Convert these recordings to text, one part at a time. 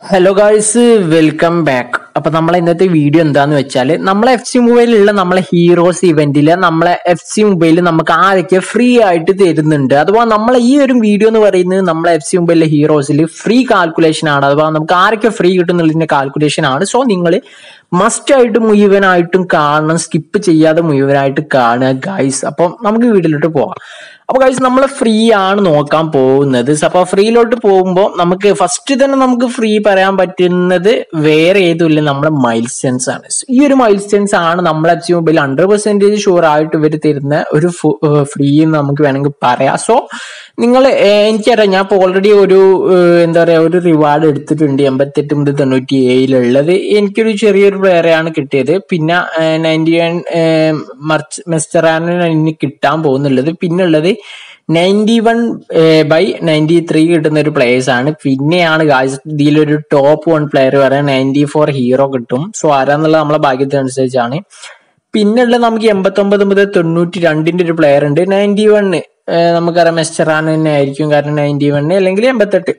hello guys welcome back അപ്പൊ നമ്മളെ ഇന്നത്തെ വീഡിയോ എന്താന്ന് വെച്ചാൽ നമ്മളെ എഫ് സി മൊബൈലിലുള്ള നമ്മളെ ഹീറോസ് ഇവന്റില് നമ്മളെ എഫ് സി മൊബൈൽ നമുക്ക് ആരൊക്കെ ഫ്രീ ആയിട്ട് തരുന്നുണ്ട് അഥവാ നമ്മളെ ഈ ഒരു വീഡിയോ എന്ന് പറയുന്നത് നമ്മളെ എഫ് സി മൊബൈലിലെ ഹീറോസിൽ ഫ്രീ കാൽക്കുലേഷൻ ആണ് അഥവാ നമുക്ക് ആരൊക്കെ ഫ്രീ കിട്ടുന്നുള്ളതിന്റെ കാൽക്കുലേഷൻ ആണ് സോ നിങ്ങൾ മസ്റ്റ് ആയിട്ട് മുഴുവനായിട്ടും കാണണം സ്കിപ്പ് ചെയ്യാതെ മുഴുവനായിട്ട് കാണുക ഗൈസ് അപ്പം നമുക്ക് വീട്ടിലോട്ട് പോവാം അപ്പൊ ഗൈസ് നമ്മൾ ഫ്രീ ആണ് നോക്കാൻ പോകുന്നത് അപ്പൊ ഫ്രീയിലോട്ട് പോകുമ്പോൾ നമുക്ക് ഫസ്റ്റ് തന്നെ നമുക്ക് ഫ്രീ പറയാൻ പറ്റുന്നത് വേറെ ഏതുമില്ല നമ്മുടെ മൈൽ സ്റ്റൻസ് ആണ് ഈ ഒരു മൈൽ സ്റ്റൻസ് ആണ് നമ്മളെ achieve mobile hundred percentage sure ആയിട്ട് ഇവർ തരുന്ന ഒരു ഫ്രീ എന്ന് നമുക്ക് വേണമെങ്കിൽ പറയാം സോ നിങ്ങൾ എനിക്കറിയാം ഞാൻ ഇപ്പോൾ ഓൾറെഡി ഒരു ഏഹ്, എന്താ പറയാ ഒരു റിവാർഡ് എടുത്തിട്ടുണ്ട് എൺപത്തെട്ട് മുതൽ തൊണ്ണൂറ്റി ഏഴിലുള്ളത് എനിക്കൊരു ചെറിയൊരു പ്ലെയറാണ് കിട്ടിയത് പിന്നെ നയൻറ്റി വൺ മർച്ച് മെസ്റ്ററാണ് ഇനി കിട്ടാൻ പോകുന്നുള്ളത് പിന്നെ ഉള്ളത് ninety one by ninety three കിട്ടുന്ന ഒരു പ്ലേയേഴ്സ് ആണ് പിന്നെയാണ് ഗായ്സ് ഇതിലൊരു ടോപ്പ് വൺ പ്ലെയർ പറയാൻ നയൻറ്റി ഫോർ ഹീറോ കിട്ടും സോ ആരാന്നുള്ളത് നമ്മളെ ഭാഗ്യത്തിനനുസരിച്ചാണ് പിന്നെ ഉള്ളത് നമുക്ക് എൺപത്തി ഒമ്പത് മുതൽ തൊണ്ണൂറ്റി രണ്ടിന്റെ ഒരു പ്ലെയർ ഉണ്ട് നയൻറ്റി വണ്ണ് നമുക്കറിയാം മെസ്റ്ററാണ് തന്നെ ആയിരിക്കും കാരണം നയൻറ്റി വണ്ണ് അല്ലെങ്കിൽ എൺപത്തെട്ട്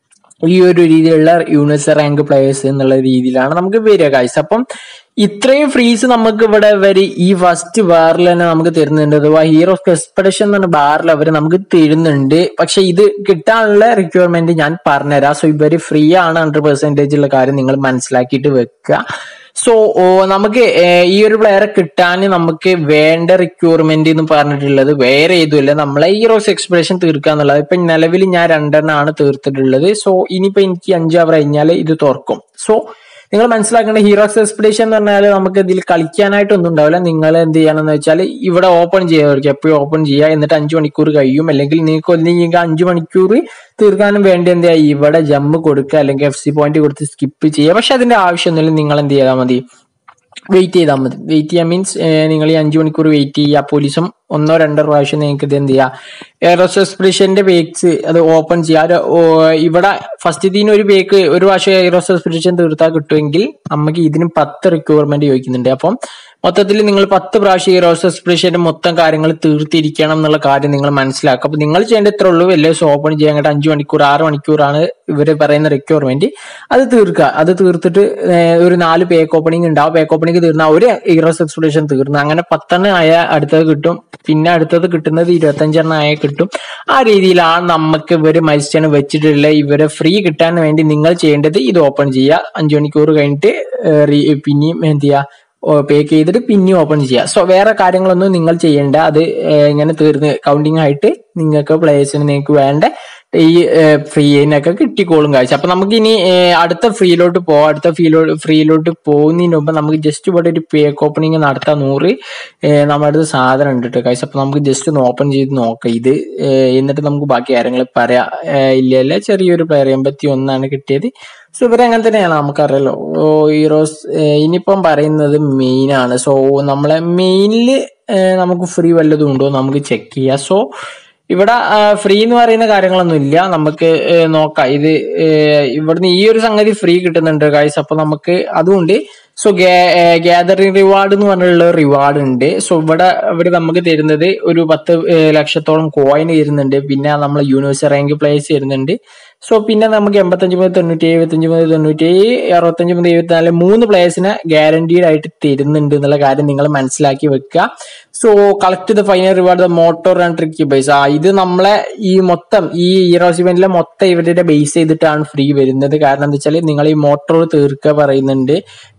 ഈ ഒരു രീതിയിലുള്ള യൂണിവേഴ്സൽ റാങ്ക് പ്ലേയേഴ്സ് എന്നുള്ള രീതിയിലാണ് നമുക്ക് വരിക കാഴ്ച അപ്പം ഇത്രയും ഫ്രീസ് നമുക്ക് ഇവിടെ വരെ ഈ ഫസ്റ്റ് ബാറിൽ തന്നെ നമുക്ക് തരുന്നുണ്ട് അഥവാ ഹീറോ എക്സ്പെഡിഷൻ എന്ന് പറഞ്ഞ ബാറിൽ അവർ നമുക്ക് തരുന്നുണ്ട് പക്ഷെ ഇത് കിട്ടാനുള്ള റിക്വയർമെന്റ് ഞാൻ പറഞ്ഞുതരാം സോ ഇവര് ഫ്രീ ആണ് ഹൺഡ്രഡ് പെർസെന്റേജ് ഉള്ള കാര്യം നിങ്ങൾ മനസ്സിലാക്കിയിട്ട് വെക്കുക സോ നമുക്ക് ഏഹ്, ഈ ഒരു പ്ലെയറെ കിട്ടാൻ നമുക്ക് വേണ്ട റിക്വയർമെന്റ് എന്ന് പറഞ്ഞിട്ടുള്ളത് വേറെ ഏതുമില്ല നമ്മളെ ഹീറോസ് എക്സ്പ്രഷൻ തീർക്കുക എന്നുള്ളത് ഇപ്പൊ നിലവിൽ ഞാൻ രണ്ടെണ്ണമാണ് തീർത്തിട്ടുള്ളത് സോ ഇനിയിപ്പോ എനിക്ക് അഞ്ച് അവർ കഴിഞ്ഞാൽ ഇത് തുറക്കും സോ നിങ്ങൾ മനസ്സിലാക്കേണ്ട ഹീറോസ് എക്സ്പെഡിഷൻ എന്ന് പറഞ്ഞാൽ നമുക്ക് ഇതിൽ കളിക്കാനായിട്ടൊന്നും ഉണ്ടാവില്ല നിങ്ങൾ എന്ത് ചെയ്യണമെന്ന് വെച്ചാൽ ഇവിടെ ഓപ്പൺ ചെയ്യുക എപ്പോഴും ഓപ്പൺ ചെയ്യുക എന്നിട്ട് അഞ്ചു മണിക്കൂർ കഴിയും അല്ലെങ്കിൽ നിങ്ങൾക്ക് ഒന്നെങ്കിൽ അഞ്ചു മണിക്കൂർ തീർക്കാനും വേണ്ടി എന്ത് ചെയ്യുക ഇവിടെ ജമ്പ് കൊടുക്കുക അല്ലെങ്കിൽ എഫ് സി പോയിന്റ് കൊടുത്ത് സ്കിപ്പ് ചെയ്യുക പക്ഷെ അതിന്റെ ആവശ്യമൊന്നുമില്ല നിങ്ങൾ എന്ത് ചെയ്താൽ മതി വെയിറ്റ് ചെയ്താൽ മതി വെയിറ്റ് ചെയ്യാൻ മീൻസ് നിങ്ങൾ ഈ അഞ്ചു മണിക്കൂർ വെയിറ്റ് ചെയ്യുക പോലീസും ഒന്നോ രണ്ടോ പ്രാവശ്യം നിങ്ങൾക്ക് ഇത് എന്ത് ചെയ്യുക എയറോസ് എക്സ്പ്രഷന്റെ പേക്സ് അത് ഓപ്പൺ ചെയ്യുക അത് ഓ- ഇവിടെ ഫസ്റ്റ് ഇതിന് ഒരു പേക്ക് ഒരു പ്രാവശ്യം എയറോസ് എക്സ്പ്രഷൻ തീർത്താൽ കിട്ടുമെങ്കിൽ നമുക്ക് ഇതിന് പത്ത് റിക്വയർമെന്റ് ചോദിക്കുന്നുണ്ട് അപ്പം മൊത്തത്തിൽ നിങ്ങൾ പത്ത് പ്രാവശ്യം ഈ റോസ് എക്സ്പ്രഷന്റെ മൊത്തം കാര്യങ്ങൾ തീർത്തിരിക്കണം എന്നുള്ള കാര്യം നിങ്ങൾ മനസ്സിലാക്കുക അപ്പൊ നിങ്ങൾ ചെയ്യേണ്ട ഇത്ര ഉള്ളൂ വലിയ ഓപ്പൺ ചെയ്യാൻ കേട്ട് അഞ്ചു മണിക്കൂർ ആറ് മണിക്കൂറാണ് ഇവര് പറയുന്ന റിക്വയർമെന്റ് അത് തീർക്കുക അത് തീർത്തിട്ട് ഏഹ്, ഒരു നാല് പേക്ക് ഓപ്പണിംഗ് ഉണ്ടാവും പേക്ക് ഓപ്പണിംഗ് തീർന്ന ഒരു ഇറോസ് എക്സ്പ്രഷൻ തീർന്നു അങ്ങനെ പത്തെണ്ണം ആയ അടുത്തത് കിട്ടും പിന്നെ അടുത്തത് കിട്ടുന്നത് ഇരുപത്തഞ്ചെണ്ണം ആയ കിട്ടും ആ രീതിയിലാണ് നമുക്ക് ഇവര് മത്സ്യം വെച്ചിട്ടുള്ള ഇവരെ ഫ്രീ കിട്ടാൻ വേണ്ടി നിങ്ങൾ ചെയ്യേണ്ടത് ഇത് ഓപ്പൺ ചെയ്യുക അഞ്ചു മണിക്കൂർ കഴിഞ്ഞിട്ട് ഏഹ്, re- പിന്നെയും എന്ത് ചെയ്യുക പേക്ക് ചെയ്തിട്ട് പിന്നെ ഓപ്പൺ ചെയ്യുക സോ വേറെ കാര്യങ്ങളൊന്നും നിങ്ങൾ ചെയ്യേണ്ട അത് ഏഹ്, ഇങ്ങനെ തീർന്ന് കൗണ്ടിങ് ആയിട്ട് നിങ്ങൾക്ക് പ്ലേയേഴ്സിന് നിങ്ങൾക്ക് വേണ്ട ഈ ഫ്രീനൊക്കെ കിട്ടിക്കോളും കാഴ്ച അപ്പൊ നമുക്ക് ഇനി ഏഹ്, അടുത്ത ഫ്രീയിലോട്ട് പോവാം അടുത്ത ഫ്രീയിലോട്ട് ഫ്രീയിലോട്ട് പോകുന്നതിന് മുമ്പ് നമുക്ക് ജസ്റ്റ് ഇവിടെ ഒരു പേക്ക് ഓപ്പണിംഗ് നടത്താൻ നൂറ് ഏഹ്, നമ്മുടെ അടുത്ത് സാധനം ഉണ്ട് കേട്ടോ കാഴ്ച അപ്പൊ നമുക്ക് ജസ്റ്റ് ഒന്ന് ഓപ്പൺ ചെയ്ത് നോക്കാം ഇത് ഏഹ്, എന്നിട്ട് നമുക്ക് ബാക്കി കാര്യങ്ങൾ പറയാം ഏഹ്, ഇല്ല ഇല്ല ചെറിയൊരു പ്ലെയർ എൺപത്തി ഒന്നാണ് കിട്ടിയത് സോ ഇവരെ അങ്ങനെ തന്നെയാണ് നമുക്കറിയാലോ ഓ ഹീറോസ് ഇനിയിപ്പം പറയുന്നത് മെയിൻ ആണ് സോ നമ്മളെ മെയിനില് നമുക്ക് ഫ്രീ വല്ലതും ഉണ്ടോ നമുക്ക് ചെക്ക് ചെയ്യാം സോ ഇവിടെ ഫ്രീ എന്ന് പറയുന്ന കാര്യങ്ങളൊന്നും ഇല്ല നമുക്ക് ഏഹ്, നോക്കാം ഇത് ഏഹ്, ഇവിടുന്ന് ഈ ഒരു സംഗതി ഫ്രീ കിട്ടുന്നുണ്ട് ഗൈസ് അപ്പൊ നമുക്ക് അതുകൊണ്ട് സോ ഗ്യാതറിംഗ് റിവാർഡ് എന്ന് പറഞ്ഞുള്ള റിവാർഡ് ഉണ്ട് സോ ഇവിടെ അവർ നമുക്ക് തരുന്നത് ഒരു പത്ത് ഏഹ്, ലക്ഷത്തോളം കോയിൻ തരുന്നുണ്ട് പിന്നെ നമ്മൾ യൂണിവേഴ്സൽ റാങ്ക് പ്ലേസ് തരുന്നുണ്ട് സോ പിന്നെ നമുക്ക് എൺപത്തഞ്ച് മുതൽ തൊണ്ണൂറ്റി എഴുപത്തഞ്ച് മുതൽ തൊണ്ണൂറ്റി അറുപത്തഞ്ച് മുതൽ എഴുപത്തിനാല് മൂന്ന് പ്ലേയേഴ്സിനെ ഗ്യാരണ്ടീഡ് ആയിട്ട് തരുന്നുണ്ട് എന്നുള്ള കാര്യം നിങ്ങൾ മനസ്സിലാക്കി വെക്കുക so collect the final reward the motor and tricky base ആ ഇത് നമ്മളെ ഈ മൊത്തം ഈ ഹീറോസ് ഇവന്റിലെ മൊത്തം ഇവരുടെ ബേസ് ചെയ്തിട്ടാണ് ഫ്രീ വരുന്നത് കാരണം എന്താ വെച്ചാൽ നിങ്ങൾ ഈ മോട്ടോർ തീർക്കുക പറയുന്നുണ്ട്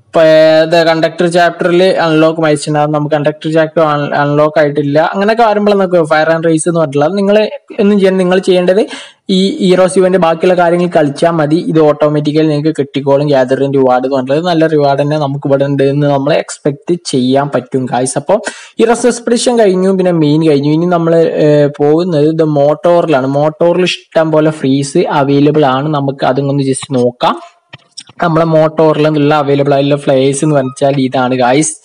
കണ്ടക്ടർ ചാപ്റ്ററിൽ അൺലോക്ക് മരിച്ചിട്ടുണ്ടാകും നമുക്ക് കണ്ടക്ടർ ചാപ്റ്റർ അൺലോക്ക് ആയിട്ടില്ല അങ്ങനെയൊക്കെ വരുമ്പോൾ നമുക്ക് ഫയർ ആൻഡ് റേസ് എന്ന് പറഞ്ഞിട്ടുള്ളത് നിങ്ങൾ ഒന്നും ചെയ്യാൻ നിങ്ങൾ ചെയ്യേണ്ടത് ഈ ഹീറോസ് ഇവന്റെ ബാക്കിയുള്ള കാര്യങ്ങൾ കളിച്ചാൽ മതി ഇത് ഓട്ടോമാറ്റിക്കലി നിങ്ങൾക്ക് കിട്ടിക്കോളും ഗ്യാതറിംഗ് റിവാർഡ് എന്ന് പറഞ്ഞത് നല്ല റിവാർഡ് തന്നെ നമുക്ക് ഇവിടെ ഉണ്ട് എന്ന് നമ്മൾ എക്സ്പെക്ട് ചെയ്യാൻ പറ്റും ഗായ്സ് അപ്പോൾ ഹീറോസ് എക്സ്പ്രഷൻ കഴിഞ്ഞു പിന്നെ മെയിൻ കഴിഞ്ഞു ഇനി നമ്മൾ പോകുന്നത് ഇത് മോട്ടോറിലാണ് മോട്ടോറിൽ ഇഷ്ടം പോലെ ഫ്രീസ് അവൈലബിൾ ആണ് നമുക്ക് അതും ജസ്റ്റ് നോക്കാം നമ്മളെ മോട്ടോറിൽ നിന്നുള്ള അവൈലബിൾ ആയിട്ടുള്ള ഫ്ലേസ് എന്ന് പറഞ്ഞാൽ ഇതാണ് ഗായ്സ്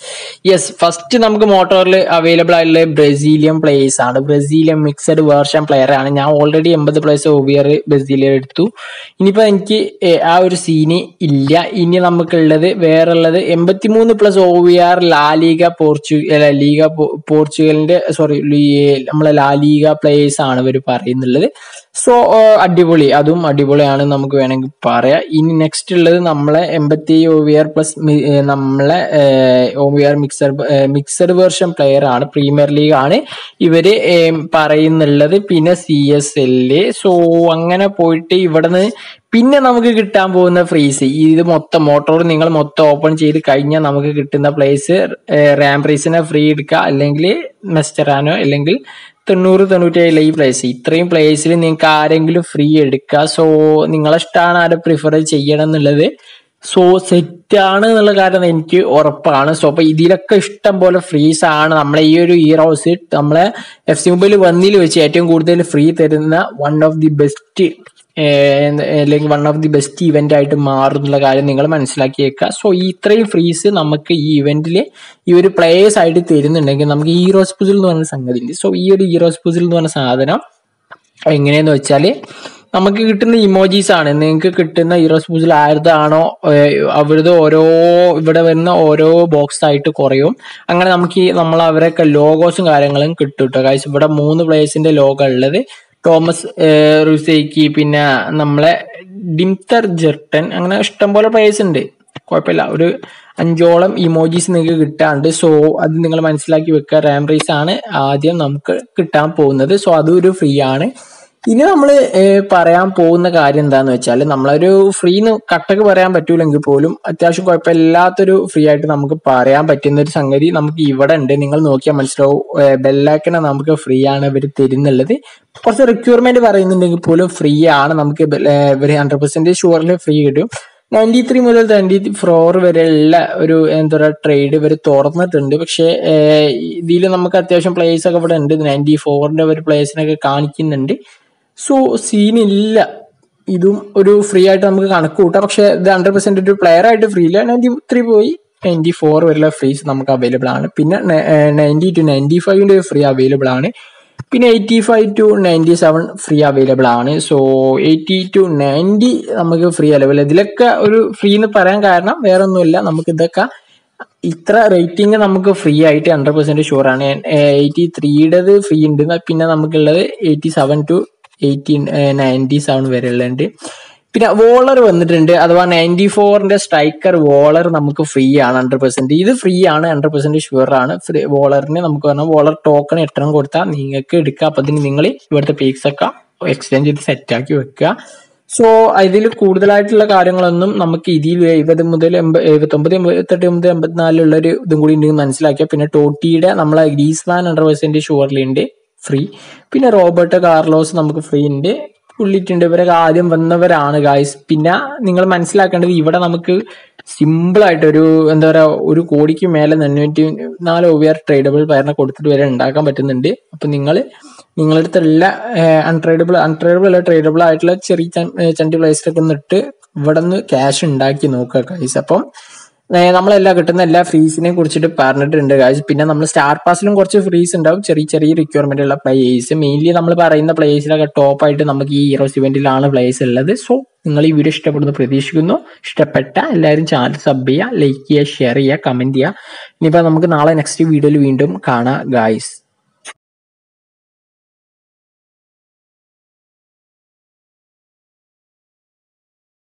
യെസ് ഫസ്റ്റ് നമുക്ക് മോട്ടോറിൽ അവൈലബിൾ ആയിട്ടുള്ള ബ്രസീലിയൻ പ്ലേയേഴ്സ് ആണ് ബ്രസീലിയൻ മിക്സഡ് വേർഷൻ പ്ലെയർ ആണ് ഞാൻ ഓൾറെഡി എൺപത് പ്ലേയേഴ്സ് ഒവിയർ ബ്രസീലിയൻ എടുത്തു ഇനിയിപ്പോ എനിക്ക് ഏ, ആ ഒരു സീന് ഇല്ല ഇനി നമുക്കുള്ളത് വേറെ ഉള്ളത് എൺപത്തിമൂന്ന് plus O V R La Liga Portugal Liga പോ- പോർച്ചുഗലിന്റെ സോറി നമ്മളെ ലാലിക പ്ലേയേഴ്സ് ആണ് ഇവർ പറയുന്നുള്ളത് സോ അടിപൊളി അതും അടിപൊളിയാണ് നമുക്ക് വേണമെങ്കിൽ പറയാം ഇനി നെക്സ്റ്റ് ഉള്ളത് നമ്മളെ എൺപത്തി ഒ വി ആർ പ്ലസ് നമ്മളെ O V R mixer mixed version player ആണ് പ്രീമിയർ ലീഗ് ആണ് ഇവര് ഏം, പറയുന്നുള്ളത് പിന്നെ സി എസ് എല് സോ അങ്ങനെ പോയിട്ട് ഇവിടുന്ന് പിന്നെ നമുക്ക് കിട്ടാൻ പോകുന്ന ഫ്രീസ് ഇത് മൊത്തം മോട്ടോർ നിങ്ങൾ മൊത്തം ഓപ്പൺ ചെയ്ത് കഴിഞ്ഞാൽ നമുക്ക് കിട്ടുന്ന പ്ലേസ് റാം പ്രൈസിനെ ഫ്രീ എടുക്കുക അല്ലെങ്കിൽ മെസ്റ്ററാനോ അല്ലെങ്കിൽ തൊണ്ണൂറ് തൊണ്ണൂറ്റേഴിലെ ഈ പ്ലേസ് ഇത്രയും പ്ലേസിൽ നിങ്ങൾക്ക് ആരെങ്കിലും ഫ്രീ എടുക്കുക സോ നിങ്ങളെ ഇഷ്ടമാണ് ആരെ പ്രിഫർ ചെയ്യണം എന്നുള്ളത് സോ സെറ്റ് ആണ് എന്നുള്ള കാര്യം എനിക്ക് ഉറപ്പാണ് സോ അപ്പൊ ഇതിലൊക്കെ ഇഷ്ടം പോലെ ഫ്രീസ് ആണ് നമ്മളെ ഈ ഒരു ഇയർ ഹൗസ് നമ്മളെ എഫ് സി മൊബൈൽ വന്നിൽ വെച്ച് ഏറ്റവും കൂടുതൽ ഫ്രീ തരുന്ന വൺ ഓഫ് ദി ബെസ്റ്റ് അല്ലെങ്കിൽ one of the best event ആയിട്ട് മാറും എന്നുള്ള കാര്യം നിങ്ങൾ മനസ്സിലാക്കി വെക്കുക സോ ഈ ഇത്രയും ഫ്രീസ് നമുക്ക് ഈ ഇവന്റിൽ ഈ ഒരു പ്ലേയേഴ്സ് ആയിട്ട് തരുന്നുണ്ടെങ്കിൽ നമുക്ക് ഹീറോസ് പുസിൽ എന്ന് പറഞ്ഞ സംഗതി ഉണ്ട് സോ ഈ ഒരു ഹീറോസ് പുസിൽ എന്ന് പറഞ്ഞ സാധനം എങ്ങനെയെന്ന് വെച്ചാല് നമുക്ക് കിട്ടുന്ന ഇമോജീസ് ആണ് നിങ്ങൾക്ക് കിട്ടുന്ന ഹീറോസ് പൂസിൽ ആരുതാണോ അവരുടെ ഓരോ ഇവിടെ വരുന്ന ഓരോ ബോക്സ് ആയിട്ട് കുറയും അങ്ങനെ നമുക്ക് ഈ നമ്മൾ അവരൊക്കെ ലോഗോസും കാര്യങ്ങളും കിട്ടും കേട്ടോ കാഴ്ച ഇവിടെ മൂന്ന് പ്ലേയേഴ്സിന്റെ ലോഗോ ഉള്ളത് തോമസ് ഏഹ്, റുസേക്കി പിന്നെ നമ്മളെ ഡിംതർ ജെർട്ടൻ അങ്ങനെ ഇഷ്ടംപോലെ പ്ലേയേഴ്സ് ഉണ്ട് കുഴപ്പമില്ല ഒരു അഞ്ചോളം ഇമോജീസ് നിങ്ങൾക്ക് കിട്ടാണ്ട് സോ അത് നിങ്ങൾ മനസ്സിലാക്കി വെക്കുക റാം റേസ് ആണ് ആദ്യം നമുക്ക് കിട്ടാൻ പോകുന്നത് സോ അതൊരു ഫ്രീ ആണ് ഇനി നമ്മൾ പറയാൻ പോകുന്ന കാര്യം എന്താന്ന് വെച്ചാൽ നമ്മളൊരു ഫ്രീ കട്ടക്ക് പറയാൻ പറ്റൂലെങ്കിൽ പോലും അത്യാവശ്യം കുഴപ്പമില്ലാത്തൊരു ഫ്രീ ആയിട്ട് നമുക്ക് പറയാൻ പറ്റുന്ന ഒരു സംഗതി നമുക്ക് ഇവിടെ ഉണ്ട് നിങ്ങൾ നോക്കിയാൽ മനസ്സിലാവും ബെല്ലാക്കിനെ നമുക്ക് ഫ്രീ ആണ് ഇവർ തരുന്നുള്ളത് കുറച്ച് റിക്വയർമെന്റ് പറയുന്നുണ്ടെങ്കിൽ പോലും ഫ്രീ ആണ് നമുക്ക് ഇവർ ഹൺഡ്രഡ് പെർസെന്റ് ഷുവറിൽ ഫ്രീ കിട്ടും നയൻറ്റി ത്രീ മുതൽ ട്വന്റി ഫോർ വരെയുള്ള ഒരു എന്താ പറയുക ട്രേഡ് ഇവർ തുറന്നിട്ടുണ്ട് പക്ഷേ ഇതിൽ നമുക്ക് അത്യാവശ്യം പ്ലേയേഴ്സ് ഒക്കെ ഇവിടെ ഉണ്ട് നയൻറ്റി ഫോറിന്റെ ഒരു പ്ലേയേഴ്സിനൊക്കെ കാണിക്കുന്നുണ്ട് സോ സീനില്ല ഇതും ഒരു ഫ്രീ ആയിട്ട് നമുക്ക് കണക്ക് കൂട്ടാം പക്ഷെ ഇത് ഹൺഡ്രഡ് പെർസെന്റ് ഒരു പ്ലെയർ ആയിട്ട് ഫ്രീ ഇല്ല നയൻറ്റി ത്രീ പോയി നയൻറ്റി ഫോർ വരെയുള്ള ഫ്രീസ് നമുക്ക് അവൈലബിൾ ആണ് പിന്നെ നയൻറ്റി ടു നയൻറ്റി ഫൈവിന്റെ ഫ്രീ അവൈലബിൾ ആണ് പിന്നെ eighty five two ninety seven free available ആണ് സോ എയ്റ്റി ടു നയൻറ്റി നമുക്ക് ഫ്രീ അവൈലബിൾ ഇതിലൊക്കെ ഒരു ഫ്രീ എന്ന് പറയാൻ കാരണം വേറെ ഒന്നുമില്ല നമുക്ക് ഇതൊക്കെ ഇത്ര റേറ്റിംഗ് നമുക്ക് ഫ്രീ ആയിട്ട് ഹൺഡ്രഡ് പെർസെന്റ് ഷുവർ ആണ് എയ്റ്റി ത്രീയുടേത് ഫ്രീ ഉണ്ട് പിന്നെ നമുക്കുള്ളത് eighty seven two eighty ninety seven വരെ ഉള്ളുണ്ട് പിന്നെ വോളർ വന്നിട്ടുണ്ട് അഥവാ നയൻറ്റി ഫോറിന്റെ സ്ട്രൈക്കർ വോളർ നമുക്ക് ഫ്രീ ആണ് ഹൺഡ്രഡ് പെർസെന്റ് ഇത് ഫ്രീ ആണ് ഹൺഡ്രഡ് പെർസെന്റ് ഷുവർ ആണ് ഫ്രീ വോളറിന് നമുക്ക് പറഞ്ഞാൽ വോളർ ടോക്കൺ എട്ടെണ്ണം കൊടുത്താൽ നിങ്ങൾക്ക് എടുക്കുക അപ്പൊ അതിന് നിങ്ങൾ ഇവിടുത്തെ പീക്സ് ഒക്കെ എക്സ്ചേഞ്ച് ചെയ്ത് സെറ്റ് ആക്കി വെക്കുക സോ ഇതിൽ കൂടുതലായിട്ടുള്ള കാര്യങ്ങളൊന്നും നമുക്ക് ഇതിൽ എഴുപത് മുതൽ എൺപത് എഴുപത്തൊമ്പത് എൺപത്തെട്ട് മുതൽ എൺപത്തിനാലിലുള്ള ഒരു ഇതും കൂടി ഉണ്ടെങ്കിൽ മനസ്സിലാക്കിയ പിന്നെ ടോട്ടിയുടെ നമ്മളെ ഗ്രീസ്മാൻ ഹൺഡ്രഡ് പെർസെന്റ് ഷുവർലുണ്ട് ഫ്രീ പിന്നെ റോബർട്ട് കാർലോസ് നമുക്ക് ഫ്രീ ഉണ്ട് പുള്ളിട്ടുണ്ട് ഇവരൊക്കെ ആദ്യം വന്നവരാണ് ഗായ്സ് പിന്നെ നിങ്ങൾ മനസ്സിലാക്കേണ്ടത് ഇവിടെ നമുക്ക് സിമ്പിൾ ആയിട്ട് ഒരു എന്താ പറയാ ഒരു കോടിക്ക് മേലെ തൊണ്ണൂറ്റി നാല് ഒവിയർ ട്രേഡബിൾ പേരിനെ കൊടുത്തിട്ട് വരെ ഉണ്ടാക്കാൻ പറ്റുന്നുണ്ട് അപ്പൊ നിങ്ങൾ നിങ്ങളുടെ അടുത്തുള്ള അൺട്രേഡബിൾ അൺട്രേഡബിൾ അല്ല ട്രേഡബിൾ ആയിട്ടുള്ള ചെറിയ ചൻ- ഏ, ചണ്ടി പ്ലേസിലൊക്കെ ഒന്ന് ഇട്ട് ഇവിടെ നിന്ന് ക്യാഷ് ഉണ്ടാക്കി നോക്കുക ഗൈസ് അപ്പം ഏ, നമ്മളെല്ലാം കിട്ടുന്ന എല്ലാ ഫ്രീസിനെ കുറിച്ചിട്ട് പറഞ്ഞിട്ടുണ്ട് ഗൈസ് പിന്നെ നമ്മൾ സ്റ്റാർ പാസിലും കുറച്ച് ഫ്രീസ് ഉണ്ടാവും ചെറിയ ചെറിയ റിക്വയർമെന്റ് ഉള്ള പ്ലേയേഴ്സ് മെയിൻലി നമ്മൾ പറയുന്ന പ്ലേയേഴ്സിലൊക്കെ ടോപ്പ് ആയിട്ട് നമുക്ക് ഈ ഹീറോസ് ഇവന്റിലാണ് പ്ലേയേഴ്സ് ഉള്ളത് സോ നിങ്ങൾ ഈ വീഡിയോ ഇഷ്ടപ്പെടുന്നു പ്രതീക്ഷിക്കുന്നു ഇഷ്ടപ്പെട്ട എല്ലാവരും ചാനൽ സബ് ചെയ്യുക ലൈക്ക് ചെയ്യുക ഷെയർ ചെയ്യുക കമന്റ് ചെയ്യുക ഇനിയിപ്പോൾ നമുക്ക് നാളെ നെക്സ്റ്റ് വീഡിയോയിൽ വീണ്ടും കാണാം ഗായ്സ്